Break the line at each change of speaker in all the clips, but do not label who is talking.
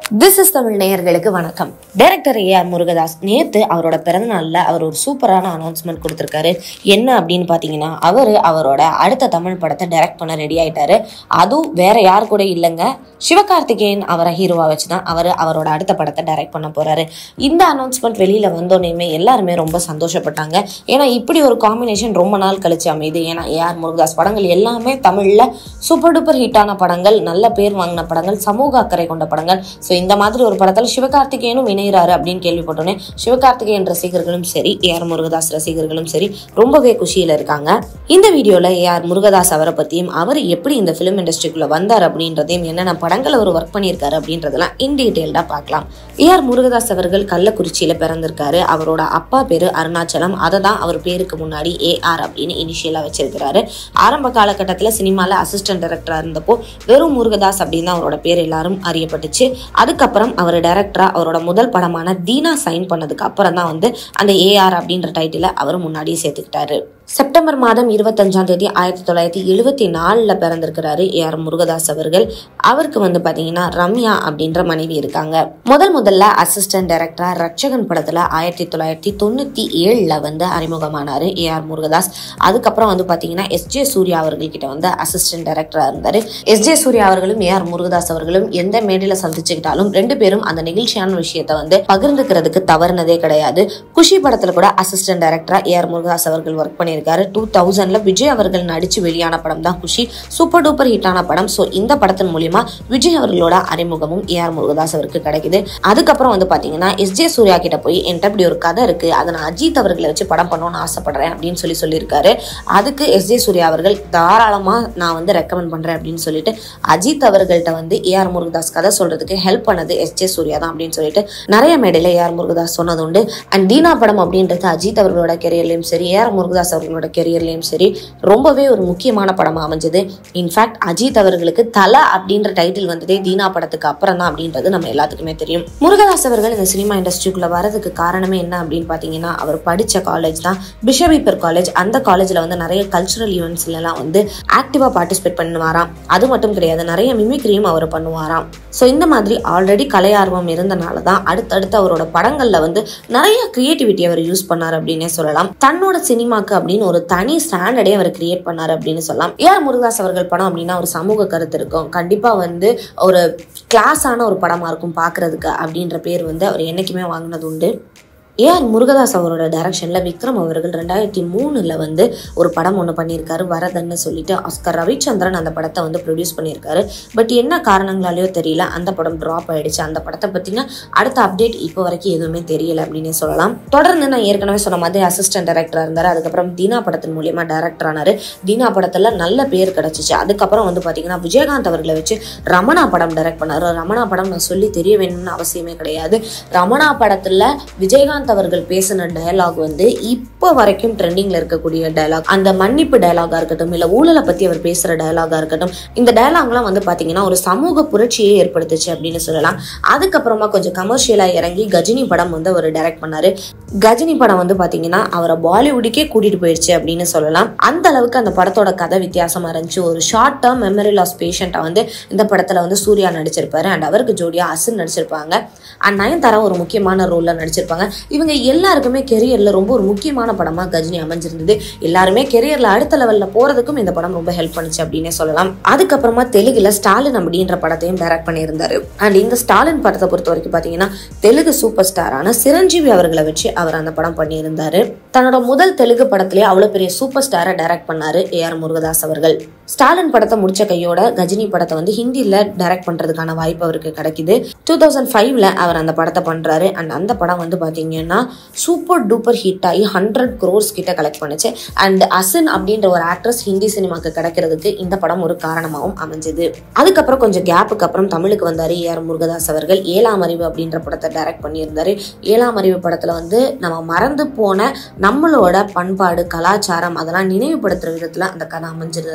this is Tamil நேயர்களுக்கு வணக்கம் director A R Murugadoss நேத்து அவரோட பிறந்த நாள்ல அவர் ஒரு சூப்பரான அனௌன்ஸ்மெண்ட் கொடுத்திருக்காரு என்ன அப்படின்னு பாத்தீங்கன்னா அவர் அவரோட அடுத்த தமிழ் படத்தை டைரக்ட் பண்ண ரெடி ஆயிட்டாரு அதுவும் வேற யார் கூட இல்லைங்க சிவகார்த்திகேயன் அவரை ஹீரோவா வச்சுதான் அவர் அவரோட அடுத்த படத்தை டைரக்ட் பண்ண போறாரு இந்த அனௌன்ஸ்மெண்ட் வெளியில வந்தோடனே எல்லாருமே ரொம்ப சந்தோஷப்பட்டாங்க ஏன்னா இப்படி ஒரு காம்பினேஷன் ரொம்ப நாள் கழிச்சு அமையுது ஏன்னா ஏ ஆர் முருகதாஸ் படங்கள் எல்லாமே தமிழ்ல சூப்பர் டூப்பர் ஹிட்டான படங்கள் நல்ல பேர் வாங்கின படங்கள் சமூக அக்கறை கொண்ட படங்கள் ஸோ இந்த மாதிரி ஒரு படத்தில் சிவகார்த்திகேயனும் இணைகிறாரு அப்படின்னு கேள்விப்பட்டோன்னே சிவகார்த்திகேயன் ரசிகர்களும் சரி ஏஆர் முருகதாஸ் ரசிகர்களும் சரி ரொம்பவே குஷியில் இருக்காங்க இந்த வீடியோவில் ஏஆர் முருகதாஸ் அவரை பற்றியும் அவர் எப்படி இந்த ஃபிலிம் இண்டஸ்ட்ரிக்குள்ளே வந்தார் அப்படின்றதையும் என்னென்ன படங்கள் அவர் ஒர்க் பண்ணியிருக்காரு அப்படின்றதெல்லாம் இன் டீட்டெயில்டாக பார்க்கலாம் ஏஆர் முருகதாஸ் அவர்கள் கள்ளக்குறிச்சியில் பிறந்திருக்காரு அவரோட அப்பா பேரு அருணாச்சலம் அதை தான் அவர் பேருக்கு முன்னாடி ஏஆர் அப்படின்னு இனிஷியலாக வச்சிருக்கிறாரு ஆரம்ப காலகட்டத்தில் சினிமாவில் அசிஸ்டன்ட் டைரக்டராக இருந்தப்போ வெறும் முருகதாஸ் அப்படின்னு தான் அவரோட பேர் எல்லாரும் அறியப்பட்டுச்சு அதுக்கப்புறம் அவர் டைரக்டரா அவரோட முதல் படமான தீனா சைன் பண்ணதுக்கு அப்புறம் தான் வந்து அந்த ஏஆர் அப்படின்ற டைட்டிலை அவர் முன்னாடியே சேர்த்துக்கிட்டாரு செப்டம்பர் மாதம் இருபத்தஞ்சாம் தேதி ஆயிரத்தி தொள்ளாயிரத்தி எழுபத்தி நாலில் பிறந்திருக்கிறாரு ஏஆர் முருகதாஸ் அவர்கள் அவருக்கு வந்து பார்த்தீங்கன்னா ரம்யா அப்படின்ற மனைவி இருக்காங்க முதல் முதல்ல அசிஸ்டன்ட் டைரக்டரா ரட்சகன் படத்தில் ஆயிரத்தி தொள்ளாயிரத்தி தொண்ணூற்றி ஏழில் வந்து அறிமுகமானார் ஏஆர் முருகதாஸ் அதுக்கப்புறம் வந்து பார்த்தீங்கன்னா எஸ் ஜே சூர்யா அவர்கள்கிட்ட வந்து அசிஸ்டன்ட் டைரக்டராக இருந்தார் எஸ் ஜே சூர்யா அவர்களும் ஏஆர் முருகதாஸ் அவர்களும் எந்த மேடையில் சந்திச்சுக்கிட்டாலும் ரெண்டு பேரும் அந்த நெகிழ்ச்சியான விஷயத்தை வந்து பகிர்ந்துக்கிறதுக்கு தவறுனதே கிடையாது குஷி படத்தில் கூட அசிஸ்டன்ட் டைரக்டரா ஏஆர் முருகதாஸ் அவர்கள் ஒர்க் பண்ணியிருக்காரு டூ தௌசண்ட்ல விஜய் அவர்கள் நடிச்சு வெளியான படம் தான் குஷி சூப்பர் டூப்பர் ஹிட்டான படம் ஸோ இந்த படத்தின் மூலியமா விஜய் அவர்களோட அறிமுகமும் ஏஆர் முருகதாஸ் அவருக்கு கிடைக்குது அதுக்கப்புறம் வந்து பாத்தீங்கன்னா எஸ் ஜே சூர்யா கிட்ட போய் என்கிட்ட இப்படி ஒரு கதை இருக்கு அதை நான் அஜித் அவர்களை வச்சு படம் பண்ணணும்னு ஆசைப்படுறேன் அப்படின்னு சொல்லி சொல்லியிருக்காரு அதுக்கு எஸ் ஜே சூர்யா அவர்கள் தாராளமா நான் வந்து ரெக்கமெண்ட் பண்றேன் அப்படின்னு சொல்லிட்டு அஜித் அவர்கள்ட்ட வந்து ஏஆர் முருகதாஸ் கதை சொல்றதுக்கு ஹெல்ப் பண்ணது எஸ் ஜே சூர்யா தான் அப்படின்னு சொல்லிட்டு நிறைய மேடையில ஏஆர் முருகதாஸ் சொன்னது உண்டு அண்ட் தீனா படம் அப்படின்றது அஜித் அவர்களோட கெரியர்லயும் சரி ஏஆர் முருகதாஸ் அவர்களோட கெரியர்லயும் சரி ரொம்பவே ஒரு முக்கியமான படமா அமைஞ்சது இன்ஃபேக்ட் அஜித் அவர்களுக்கு தலை அப்படின்ற டைட்டில் வந்ததே தீனா படத்துக்கு அப்புறம் தான் அப்படின்றது நம்ம எல்லாத்துக்குமே தெரியும் முருகதாஸ் அவர்கள் இந்த சினிமா இண்டஸ்ட்ரிக்குள்ள வரதுக்கு காரணமே என்ன அப்படின்னு பாத்தீங்கன்னா அவர் படிச்ச காலேஜ் தான் பிஷபீப்பர் காலேஜ் அந்த காலேஜ்ல வந்து நிறைய கல்ச்சுரல் ஈவெண்ட்ஸ்ல எல்லாம் வந்து ஆக்டிவா பார்ட்டிசிபேட் பண்ணுவாராம் அது மட்டும் கிடையாது நிறைய மிமிக்ரியும் அவர் பண்ணுவாராம் ஸோ இந்த மாதிரி ஆல்ரெடி கலை ஆர்வம் இருந்தனால தான் அடுத்தடுத்து அவரோட படங்கள்ல வந்து நிறைய கிரியேட்டிவிட்டி அவர் யூஸ் பண்ணார் அப்படின்னே சொல்லலாம் தன்னோட சினிமாக்கு அப்படின்னு ஒரு தனி ஸ்டாண்டர்டே அவர் கிரியேட் பண்ணார் அப்படின்னு சொல்லலாம் ஏஆர் முருகதாஸ் அவர்கள் படம் அப்படின்னா ஒரு சமூக கருத்து இருக்கும் கண்டிப்பா வந்து ஒரு கிளாஸான ஒரு படமா இருக்கும் பார்க்கிறதுக்கு அப்படின்ற பேர் வந்து அவர் என்னைக்குமே வாங்கினது உண்டு ஏஆர் முருகதாஸ் அவரோட டைரக்ஷன்ல விக்ரம் அவர்கள் ரெண்டாயிரத்தி மூணுல வந்து ஒரு படம் ஒன்று பண்ணியிருக்காரு வரதன்னு சொல்லிட்டு ஆஸ்கர் ரவிச்சந்திரன் அந்த படத்தை வந்து ப்ரொடியூஸ் பண்ணியிருக்காரு பட் என்ன காரணங்களாலேயோ தெரியல அந்த படம் ட்ராப் ஆயிடுச்சு அந்த படத்தை பத்தின அடுத்த அப்டேட் இப்போ வரைக்கும் எதுவுமே தெரியல அப்படின்னு சொல்லலாம் தொடர்ந்து நான் ஏற்கனவே சொன்ன மாதிரி அசிஸ்டன்ட் டைரக்டரா இருந்தார் அதுக்கப்புறம் தீனா படத்தின் மூலியமா டைரக்டர் ஆனாரு தீனா படத்துல நல்ல பேர் கிடைச்சிச்சு அதுக்கப்புறம் வந்து பாத்தீங்கன்னா விஜயகாந்த் அவர்களை வச்சு ரமணா படம் டைரக்ட் பண்ணாரு ரமணா படம் நான் சொல்லி தெரிய வேணும்னு அவசியமே கிடையாது ரமணா படத்துல விஜயகாந்த் அவர்கள் பேசின டயலாக் வந்து இப்போ வரைக்கும் ட்ரெண்டிங்ல இருக்கக்கூடிய டயலாக் அந்த மன்னிப்பு டயலாகா இருக்கட்டும் இல்ல ஊழலை பத்தி அவர் பேசுற டயலாகா இருக்கட்டும் இந்த டயலாக்லாம் வந்து பாத்தீங்கன்னா ஒரு சமூக புரட்சியை ஏற்படுத்துச்சு அப்படின்னு சொல்லலாம் அதுக்கப்புறமா கொஞ்சம் கமர்ஷியலா இறங்கி கஜினி படம் வந்து அவர் டைரக்ட் பண்ணாரு கஜினி படம் வந்து பாத்தீங்கன்னா அவரை பாலிவுட்டுக்கே கூட்டிட்டு போயிடுச்சு அப்படின்னு சொல்லலாம் அந்த அளவுக்கு அந்த படத்தோட கதை வித்தியாசமா இருந்துச்சு ஒரு ஷார்ட் டேர்ம் மெமரி லாஸ் பேஷண்ட்டை வந்து இந்த படத்துல வந்து சூர்யா நடிச்சிருப்பாரு அண்ட் அவருக்கு ஜோடியா அசின் நடிச்சிருப்பாங்க அண்ட் நயன்தாரா ஒரு முக்கியமான ரோல்ல நடிச்சிருப்பாங்க இவங்க எல்லாருக்குமே கெரியர்ல ரொம்ப ஒரு முக்கியமான படமா கஜினி அமைஞ்சிருந்தது எல்லாருமே கெரியர்ல அடுத்த லெவல்ல போறதுக்கும் இந்த படம் ரொம்ப ஹெல்ப் பண்ணுச்சு அப்படின்னே சொல்லலாம் அதுக்கப்புறமா தெலுங்குல ஸ்டாலின் அப்படின்ற படத்தையும் டைரக்ட் பண்ணியிருந்தாரு அண்ட் இந்த ஸ்டாலின் படத்தை பொறுத்த வரைக்கும் பாத்தீங்கன்னா தெலுங்கு சூப்பர் ஸ்டாரான சிரஞ்சீவி அவர்களை வச்சு அவர் அந்த படம் பண்ணியிருந்தாரு தன்னோட முதல் தெலுங்கு படத்திலேயே அவ்வளவு பெரிய சூப்பர் ஸ்டாரை டைரக்ட் பண்ணாரு ஏ ஆர் முருகதாஸ் அவர்கள் ஸ்டாலின் படத்தை முடிச்ச கையோட கஜினி படத்தை வந்து ஹிந்தியில டைரக்ட் பண்றதுக்கான வாய்ப்பு அவருக்கு கிடைக்குது டூ தௌசண்ட் ஃபைவ்ல அவர் அந்த படத்தை பண்றாரு அண்ட் அந்த படம் வந்து பாத்தீங்கன்னா சூப்பர் டூப்பர் ஹிட் ஆகி ஹண்ட்ரட் க்ரோர்ஸ் கிட்ட கலெக்ட் பண்ணுச்சு அண்ட் அசின் அப்படின்ற ஒரு ஆக்ட்ரஸ் ஹிந்தி சினிமாக்கு கிடைக்கிறதுக்கு இந்த படம் ஒரு காரணமாகவும் அமைஞ்சது அதுக்கப்புறம் கொஞ்சம் கேப்புக்கு அப்புறம் தமிழுக்கு வந்தாரு ஏ ஆர் முருகதாஸ் அவர்கள் ஏழாம் அறிவு அப்படின்ற படத்தை டைரக்ட் பண்ணியிருந்தாரு ஏழாம் அறிவு படத்துல வந்து நம்ம மறந்து போன நம்மளோட பண்பாடு கலாச்சாரம் அதெல்லாம் நினைவுபடுத்துற விதத்துல அந்த கதை அமைஞ்சிருந்தது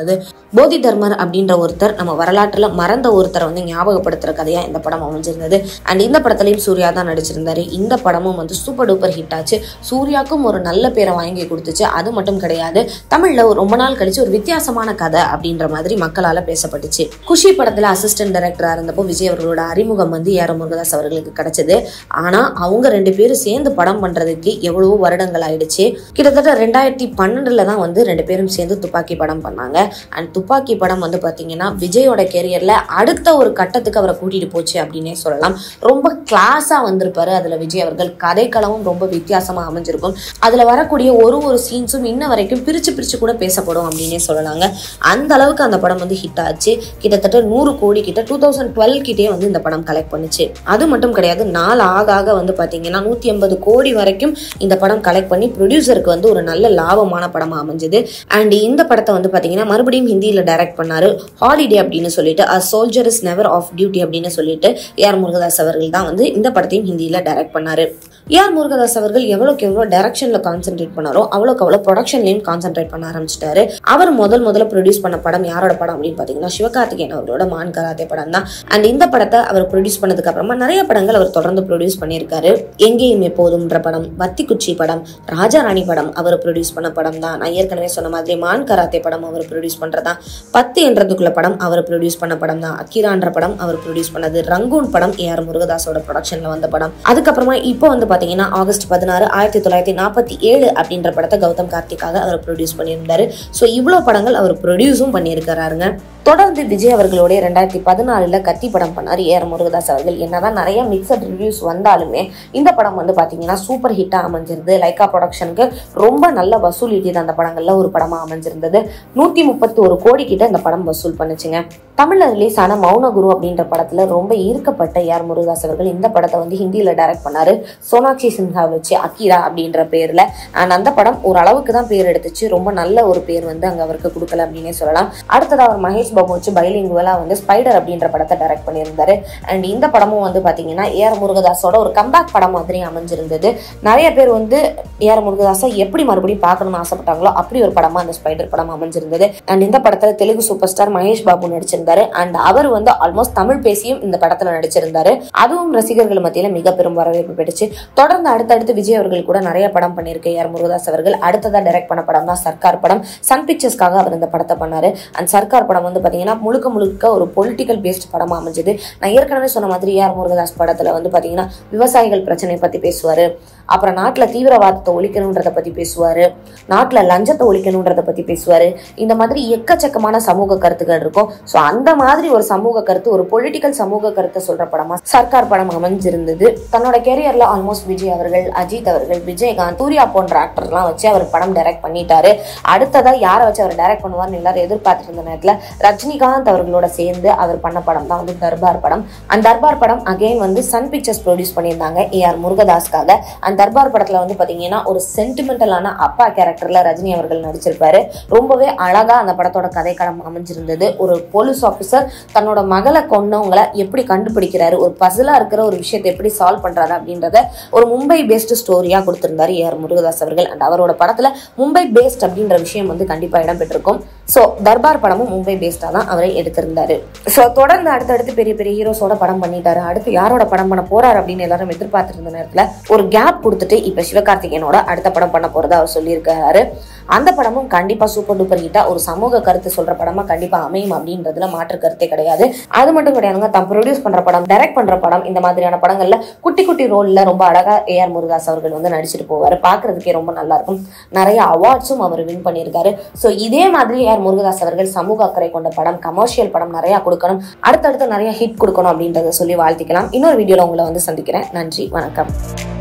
போதி தர்மர் அப்படின்ற ஒருத்தர் நம்ம வரலாற்றுல மறந்த ஒருத்தரை வந்து ஞாபகப்படுத்துற கதையா இந்த படம் அமைஞ்சிருந்தது அண்ட் இந்த படத்துலயும் சூர்யா தான் நடிச்சிருந்தாரு இந்த படமும் வந்து சூப்பர் டூப்பர் ஹிட் ஆச்சு சூர்யாக்கும் ஒரு நல்ல பேரை வாங்கி கொடுத்துச்சு அது மட்டும் கிடையாது தமிழ்ல ஒரு ரொம்ப நாள் கழிச்சு ஒரு வித்தியாசமான கதை அப்படின்ற மாதிரி மக்களால பேசப்பட்டுச்சு குஷி படத்துல அசிஸ்டன்ட் டைரக்டரா இருந்தப்போ விஜய் அவர்களோட அறிமுகம் வந்து ஏற முருகதாஸ் அவர்களுக்கு கிடைச்சது ஆனா அவங்க ரெண்டு பேரும் சேர்ந்து படம் பண்றதுக்கு எவ்வளவோ வருடங்கள் ஆயிடுச்சு கிட்டத்தட்ட ரெண்டாயிரத்தி பன்னெண்டுல தான் வந்து ரெண்டு பேரும் சேர்ந்து துப்பாக்கி படம் பண்ணாங்க அண்ட் துப்பாக்கி படம் வந்து பாத்தீங்கன்னா விஜயோட கெரியர்ல அடுத்த ஒரு கட்டத்துக்கு அவரை கூட்டிட்டு போச்சு அப்படின்னே சொல்லலாம் ரொம்ப கிளாஸா வந்திருப்பாரு அதுல விஜய் அவர்கள் கதைக்களமும் ரொம்ப வித்தியாசமா அமைஞ்சிருக்கும் அதுல வரக்கூடிய ஒரு ஒரு சீன்ஸும் இன்ன வரைக்கும் பிரிச்சு பிரிச்சு கூட பேசப்படும் அப்படின்னே சொல்லலாங்க அந்த அளவுக்கு அந்த படம் வந்து ஹிட் ஆச்சு கிட்டத்தட்ட நூறு கோடி கிட்ட டூ தௌசண்ட் டுவெல் கிட்டே வந்து இந்த படம் கலெக்ட் பண்ணுச்சு அது மட்டும் கிடையாது நாள் ஆக ஆக வந்து பாத்தீங்கன்னா நூத்தி ஐம்பது கோடி வரைக்கும் இந்த படம் கலெக்ட் பண்ணி ப்ரொடியூசருக்கு வந்து ஒரு நல்ல லாபமான படமா அமைஞ்சது அண்ட் இந்த படத்தை வந்து பாத்தீங்கன்னா மறுபடியும் ஹிந்தியில டைரக்ட் பண்ணாரு ஹாலிடே அப்படின்னு சொல்லிட்டு a soldier is never off duty அப்படின்னு சொல்லிட்டு ஏஆர் முருகதாஸ் அவர்கள் தான் வந்து இந்த படத்தையும் ஹிந்தியில டைரக்ட் பண்ணாரு ஏஆர் முருகதாஸ் அவர்கள் எவ்வளோக்கு எவ்வளோ டைரக்ஷன்ல கான்சென்ட்ரேட் பண்ணாரோ அவ்வளோக்கு அவ்வளோ ப்ரொடக்ஷன்லையும் கான்சென்ட்ரேட் பண்ண ஆரம்பிச்சிட்டாரு அவர் முதல் முதல்ல ப்ரொடியூஸ் பண்ண படம் யாரோட படம் அப்படின்னு பார்த்தீங்கன்னா சிவகார்த்திகேயன் அவரோட மான் கராத்தே படம் தான் அண்ட் இந்த படத்தை அவர் ப்ரொடியூஸ் பண்ணதுக்கு அப்புறமா நிறைய படங்கள் அவர் தொடர்ந்து ப்ரொடியூஸ் பண்ணியிருக்காரு எங்கேயும் எப்போதும்ன்ற படம் வத்திக்குச்சி படம் ராஜாராணி படம் அவர் ப்ரொடியூஸ் பண்ண படம் தான் நான் ஏற்கனவே சொன்ன மாதிரி மான் கராத்தே படம் அவர் ப்ரொடியூஸ் பண்றதா பத்து என்றதுக்குள்ள படம் அவர் ப்ரொடியூஸ் பண்ண படம் தான் அக்கிரான்ற படம் அவர் ப்ரொடியூஸ் பண்ணது ரங்கூன் படம் ஏஆர் முருகதாஸோட ப்ரொடக்ஷன்ல வந்த படம் அதுக்கப்புறமா இப்போ வந்து பாத்தீங்கன்னா ஆகஸ்ட் பதினாறு ஆயிரத்தி தொள்ளாயிரத்தி நாற்பத்தி ஏழு அப்படின்ற படத்தை கௌதம் கார்த்திக்காக அவர் ப்ரொடியூஸ் பண்ணியிருந்தாரு ஸோ இவ்வளோ படங்கள் அவர் ப்ரொடியூஸும் பண்ணியிருக்கிறாருங்க தொடர்ந்து விஜய் அவர்களோட ரெண்டாயிரத்தி பதினாலுல கத்தி படம் பண்ணார் ஏஆர் முருகதாஸ் அவர்கள் என்னதான் நிறைய மிக்சட் ரிவ்யூஸ் வந்தாலுமே இந்த படம் வந்து பாத்தீங்கன்னா சூப்பர் ஹிட்டா அமைஞ்சிருது லைக்கா ப்ரொடக்ஷனுக்கு ரொம்ப நல்ல வசூல் ஈட்டியது அந்த படங்கள்ல ஒரு படமா அமைஞ்சிருந்தது நூத்தி முப்பத்தி ஒரு கோடி கிட்ட இந்த படம் வசூல் பண்ணுச்சுங்க தமிழ்ல ரிலீஸ் ஆன மௌனகுரு அப்படின்ற படத்துல ரொம்ப ஈர்க்கப்பட்ட ஏஆர் முருகதாஸ் அவர்கள் இந்த படத்தை வந்து ஹிந்தியில டைரக்ட் பண்ணாரு சோனாக்ஷி சின்ஹா வச்சு அக்கீரா அப்படின்ற பேர்ல அண்ட் அந்த படம் ஓரளவுக்கு தான் பேர் எடுத்துச்சு ரொம்ப நல்ல ஒரு பேர் வந்து அங்க அவருக்கு கொடுக்கல அப்படின்னே சொல்லலாம் அடுத்ததா அவர் மகேஷ் பாபு வச்சு பைலிங்குவலா வந்து ஸ்பைடர் அப்படின்ற படத்தை டைரக்ட் பண்ணியிருந்தாரு அண்ட் இந்த படமும் வந்து பாத்தீங்கன்னா ஏஆர் முருகதாஸோட ஒரு கம்பேக் படம் மாதிரி அமைஞ்சிருந்தது நிறைய பேர் வந்து ஏஆர் முருகதாஸை எப்படி மறுபடியும் பார்க்கணும்னு ஆசைப்பட்டாங்களோ அப்படி ஒரு படமா அந்த ஸ்பைடர் படம் அமைஞ்சிருந்தது அண்ட் இந்த படத்துல தெலுங்கு சூப்பர் ஸ்டார் மகேஷ் பாபு நடிச்சிருந்தாரு அண்ட் அவர் வந்து ஆல்மோஸ்ட் தமிழ் பேசியும் இந்த படத்துல நடிச்சிருந்தாரு அதுவும் ரசிகர்கள் மத்தியில மிக பெரும் வரவேற்பு பெற்றுச்சு தொடர்ந்து அடுத்தடுத்து விஜய் அவர்கள் கூட நிறைய படம் பண்ணியிருக்க ஏஆர் முருகதாஸ் அவர்கள் அடுத்ததா டைரக்ட் பண்ண படம் தான் சர்க்கார் படம் சன் பிக்சர்ஸ்க்காக அவர் இந்த படத்தை பண்ணாரு அண்ட் சர்க்கார் படம் வந்து பாத்தீங்கன்னா முழுக்க முழுக்க ஒரு பொலிட்டிக்கல் பேஸ்ட் படமா அமைஞ்சது நான் ஏற்கனவே சொன்ன மாதிரி ஏஆர் முருகதாஸ் படத்துல வந்து பாத்தீங்கன்னா விவசாயிகள் பிரச்சனையை பத்தி பேசுவாரு அப்புறம் நாட்டுல தீவிரவாதத்தை ஒழிக்கணுன்றத பத்தி பேசுவாரு நாட்டுல லஞ்சத்தை ஒழிக்கணுன்றத பத்தி பேசுவாரு இந்த மாதிரி எக்கச்சக்கமான சமூக கருத்துக்கள் இருக்கும் ஸோ அந்த மாதிரி ஒரு சமூக கருத்து ஒரு பொலிட்டிக்கல் சமூக கருத்தை சொல்ற படமா சர்க்கார் படம் அமைஞ்சிருந்தது தன்னோட கெரியர்ல ஆல்மோஸ்ட் விஜய் அவர்கள் அஜித் அவர்கள் விஜயகாந்த் சூர்யா போன்ற ஆக்டர்லாம் வச்சு அவர் படம் டைரக்ட் பண்ணிட்டாரு அடுத்ததா யாரை வச்சு அவர் டைரக்ட் பண்ணுவார்னு எல்லாரும் எதிர்பார்த்துட்டு இருந்த நேரத்துல ரஜினிகாந்த் அவர்களோட சேர்ந்து அவர் பண்ண படம் தான் வந்து தர்பார் படம் அந்த தர்பார் படம் அகைன் வந்து சன் பிக்சர்ஸ் ப்ரொடியூஸ் பண்ணியிருந்தாங்க ஏஆர் முருகதாஸ்க்காக அந்த தர்பார் படத்துல வந்து பாத்தீங்கன்னா ஒரு சென்டிமெண்டலான அப்பா கேரக்டர்ல ரஜினி அவர்கள் நடிச்சிருப்பாரு ரொம்பவே அழகா அந்த படத்தோட கதைக்களம் அமைஞ்சிருந்தது ஒரு போலீஸ் ஆஃபீஸர் தன்னோட மகளை கொன்னவங்களை எப்படி கண்டுபிடிக்கிறாரு ஒரு பசிலா இருக்கிற ஒரு விஷயத்தை எப்படி சால்வ் பண்றாரு அப்படின்றத ஒரு மும்பை பேஸ்டு ஸ்டோரியா கொடுத்திருந்தாரு ஏஆர் முருகதாஸ் அவர்கள் அண்ட் அவரோட படத்துல மும்பை பேஸ்ட் அப்படின்ற விஷயம் வந்து கண்டிப்பா இடம்பெற்றிருக்கும் ஸோ தர்பார் படமும் மும்பை பேஸ்டா தான் அவரை எடுத்திருந்தாரு ஸோ தொடர்ந்து அடுத்தடுத்து பெரிய பெரிய ஹீரோஸோட படம் பண்ணிட்டாரு அடுத்து யாரோட படம் பண்ண போறாரு அப்படின்னு எல்லாரும் எதிர்பார்த்துட்டு இருந்த நேரத்துல ஒரு கேப் கொடுத்துட்டு இப்ப சிவகார்த்திகேயனோட அடுத்த படம் பண்ண போறதா அவர் சொல்லியிருக்காரு அந்த படமும் கண்டிப்பா சூப்பர் டூப்பர் ஹிட்டா ஒரு சமூக கருத்து சொல்ற படமா கண்டிப்பா அமையும் அப்படின்றதுல மாற்று கருத்தே கிடையாது அது மட்டும் கிடையாதுங்க தான் ப்ரொடியூஸ் பண்ற படம் டைரக்ட் பண்ற படம் இந்த மாதிரியான படங்கள்ல குட்டி குட்டி ரோல்ல ரொம்ப அழகா ஏஆர் முருகாஸ் அவர்கள் வந்து நடிச்சிட்டு போவாரு பாக்குறதுக்கே ரொம்ப நல்லா இருக்கும் நிறைய அவார்ட்ஸும் அவர் வின் பண்ணியிருக்காரு ஸோ இதே மாதிரி ஏஆர் முருகதாஸ் அவர்கள் சமூக அக்கறை கொண்ட படம் கமர்ஷியல் படம் நிறைய கொடுக்கணும் அடுத்தடுத்து நிறைய ஹிட் கொடுக்கணும் அப்படின்றத சொல்லி வாழ்த்திக்கலாம் இன்னொரு வீடியோல உங்களை வந்து சந்திக்கிறேன் நன்றி வணக்கம்